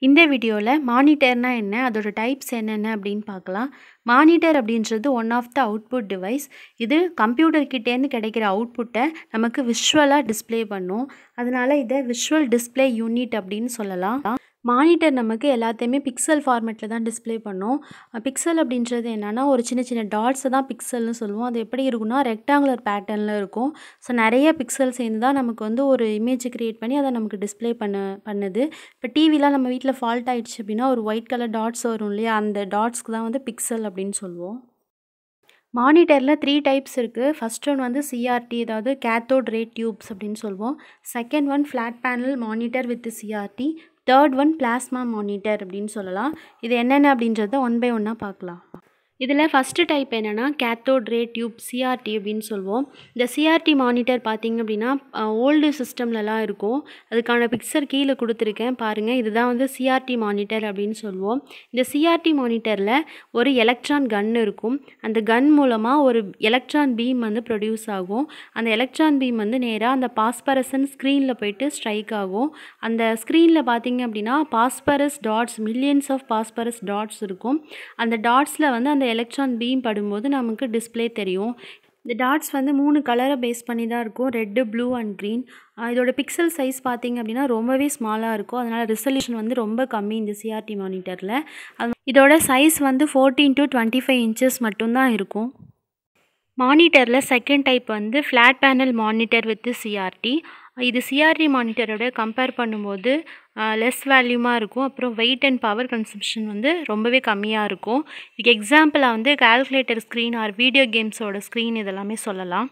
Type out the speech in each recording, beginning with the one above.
இந்த வீடியோவில் மானிட்டர்னா என்ன அதோட டைப்ஸ் என்னென்ன அப்படின்னு பார்க்கலாம் மானிட்டர் அப்படின்றது one of the output device இது கம்ப்யூட்டர் கிட்டேருந்து கிடைக்கிற அவுட்புட்டை நமக்கு விஷுவலாக டிஸ்ப்ளே பண்ணும் அதனால இதை விஷுவல் டிஸ்ப்ளே யூனிட் அப்படின்னு சொல்லலாம் மானிட்டர் நமக்கு எல்லாத்தையுமே பிக்சல் ஃபார்மேட்டில் தான் டிஸ்ப்ளே பண்ணும் பிக்சல் அப்படின்றது என்னென்னா ஒரு சின்ன சின்ன டாட்ஸை தான் பிக்சல்னு சொல்லுவோம் அது எப்படி இருக்குன்னா ரெக்டாங்குலர் பேட்டர்னில் இருக்கும் ஸோ நிறைய பிக்சல் சேர்ந்து தான் நமக்கு வந்து ஒரு இமேஜ் க்ரியேட் பண்ணி அதை நமக்கு டிஸ்ப்ளே பண்ண பண்ணுது இப்போ டிவிலாம் நம்ம வீட்டில் ஃபால்ட் ஆயிடுச்சு அப்படின்னா ஒரு ஒயிட் கலர் டாட்ஸ் வரும் இல்லையா அந்த டாட்ஸ்க்கு தான் வந்து பிக்சல் அப்படின்னு சொல்லுவோம் மானிட்டரில் த்ரீ டைப்ஸ் இருக்குது ஃபஸ்ட் ஒன் வந்து சிஆர்டி அதாவது கேத்தோட் ரே டியூப்ஸ் அப்படின்னு சொல்லுவோம் second one flat panel monitor with CRT third one plasma monitor அப்படின்னு சொல்லலாம் இது என்னென்ன அப்படின்றத ஒன் பை ஒன்னாக பார்க்கலாம் இதில் ஃபஸ்ட்டு டைப் என்னென்னா கேத்தோட் ரே டியூப் சிஆர்டி அப்படின்னு சொல்லுவோம் இந்த சிஆர்டி மானிட்டர் பார்த்திங்க அப்படின்னா ஓல்டு சிஸ்டம்லலாம் இருக்கும் அதுக்கான பிக்சர் கீழே கொடுத்துருக்கேன் பாருங்கள் இதுதான் வந்து சிஆர்டி மானிட்டர் அப்படின்னு சொல்லுவோம் இந்த சிஆர்டி மானிட்டரில் ஒரு எலக்ட்ரான் கன் இருக்கும் அந்த கன் மூலமாக ஒரு எலக்ட்ரான் பீம் வந்து ப்ரொடியூஸ் ஆகும் அந்த எலக்ட்ரான் பீம் வந்து நேராக அந்த பாஸ்பரசன் ஸ்க்ரீனில் போயிட்டு ஸ்ட்ரைக் ஆகும் அந்த ஸ்க்ரீனில் பார்த்திங்க அப்படின்னா phosphorus dots millions of phosphorus dots இருக்கும் அந்த டாட்ஸில் வந்து அந்த எலக்ட்ரான் பீம் படும்போது நமக்கு டிஸ்பிளே தெரியும் இந்த டாட்ஸ் வந்து மூணு கலரை பேஸ் பண்ணி தான் இருக்கும் ரெட்டு ப்ளூ அண்ட் க்ரீன் இதோட பிக்சல் சைஸ் பார்த்திங்க அப்படின்னா ரொம்பவே ஸ்மாலாக இருக்கும் அதனால் ரிசல்யூஷன் வந்து ரொம்ப கம்மி இந்த சிஆர்டி மானிட்டரில் இதோட சைஸ் வந்து fourteen to twenty five inches மட்டும்தான் இருக்கும் மானிட்டரில் செகண்ட் டைப் வந்து flat panel monitor with CRT இது சிஆர்டி மானிட்டரோட கம்பேர் பண்ணும்போது லெஸ் வேல்யூமாக இருக்கும் அப்புறம் வெயிட் அண்ட் பவர் கன்சம்ஷன் வந்து ரொம்பவே கம்மியாக இருக்கும் இதுக்கு எக்ஸாம்பிளாக வந்து கால்குலேட்டர் ஸ்க்ரீன் ஆர் வீடியோ கேம்ஸோட ஸ்க்ரீன் இதெல்லாமே சொல்லலாம்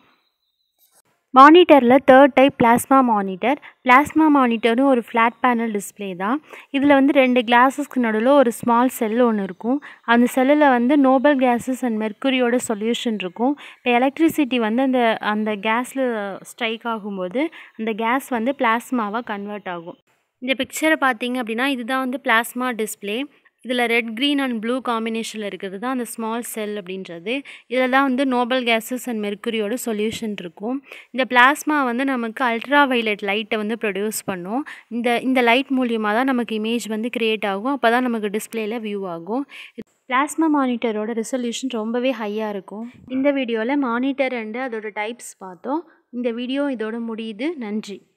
மானிட்டரில் third type plasma monitor plasma மானிட்டரும் ஒரு ஃப்ளாட் பேனல் டிஸ்பிளே தான் இதில் வந்து ரெண்டு கிளாஸஸ்க்கு நடுவில் ஒரு ஸ்மால் செல் ஒன்று இருக்கும் அந்த செல்லில் வந்து நோபல் கேஸஸ் அண்ட் மெர்க்குரியோட சொல்யூஷன் இருக்கும் இப்போ எலக்ட்ரிசிட்டி வந்து அந்த அந்த கேஸில் ஸ்ட்ரைக் ஆகும்போது அந்த கேஸ் வந்து பிளாஸ்மாவாக கன்வெர்ட் ஆகும் இந்த பிக்சரை பார்த்தீங்க அப்படின்னா இதுதான் வந்து பிளாஸ்மா டிஸ்பிளே இதில் ரெட் க்ரீன் அண்ட் ப்ளூ காம்பினேஷனில் இருக்கிறது தான் அந்த ஸ்மால் செல் அப்படின்றது இதில் தான் வந்து நோபல் கேஸஸ் அண்ட் மெர்க்குரியோட சொல்யூஷன் இருக்கும் இந்த பிளாஸ்மா வந்து நமக்கு அல்ட்ரா வைலட் லைட்டை வந்து ப்ரொடியூஸ் பண்ணும் இந்த இந்த லைட் மூலியமாக தான் நமக்கு இமேஜ் வந்து க்ரியேட் ஆகும் அப்போ தான் நமக்கு டிஸ்பிளேயில் வியூ ஆகும் பிளாஸ்மா மானிட்டரோட ரெசல்யூஷன் ரொம்பவே ஹையாக இருக்கும் இந்த வீடியோவில் மானிட்டர் அண்டு அதோட டைப்ஸ் பார்த்தோம் இந்த வீடியோ இதோட முடியுது நன்றி